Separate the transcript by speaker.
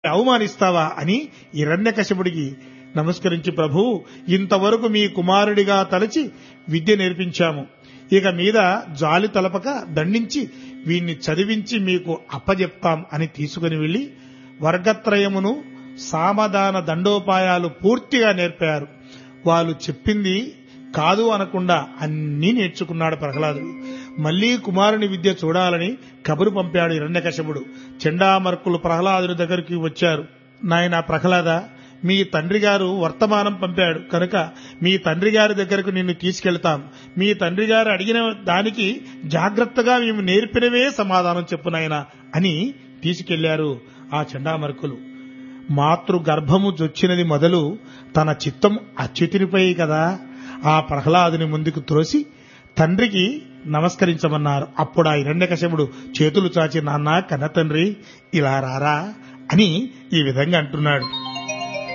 Speaker 1: అవమానిస్తావా అని హిరణ్యకశపుడికి నమస్కరించి ప్రభు ఇంతవరకు మీ కుమారుడిగా తలచి విద్య నేర్పించాము ఇక మీద జాలి తలపక దండించి వీణ్ణి చదివించి మీకు అప్పజెప్తాం అని తీసుకుని వెళ్లి వర్గత్రయమును సామధాన దండోపాయాలు పూర్తిగా నేర్పారు వాళ్ళు చెప్పింది కాదు అనకుండా అన్నీ నేర్చుకున్నాడు ప్రహ్లాదుడు మళ్లీ కుమారుని విద్య చూడాలని కబురు పంపాడు హిరణ్యకశపుడు చెండామర్కులు ప్రహ్లాదుడి దగ్గరికి వచ్చారు నాయన ప్రహ్లాద మీ తండ్రి గారు వర్తమానం పంపాడు కనుక మీ తండ్రి గారి దగ్గరకు నిన్ను తీసుకెళ్తాం మీ తండ్రి గారు అడిగిన దానికి జాగ్రత్తగా మేము నేర్పినవే సమాధానం చెప్పు నాయన అని తీసుకెళ్లారు ఆ చండామర్కులు మాతృ గర్భము జొచ్చినది మొదలు తన చిత్తం అచ్యుతినిపై కదా ఆ ప్రహ్లాదుని ముందుకు త్రోసి తండ్రికి నమస్కరించమన్నారు అప్పుడు ఆ హిరణ్యకశపుడు చేతులు చాచి నాన్న కన్న తండ్రి ఇలా రారా అని ఈ విధంగా అంటున్నాడు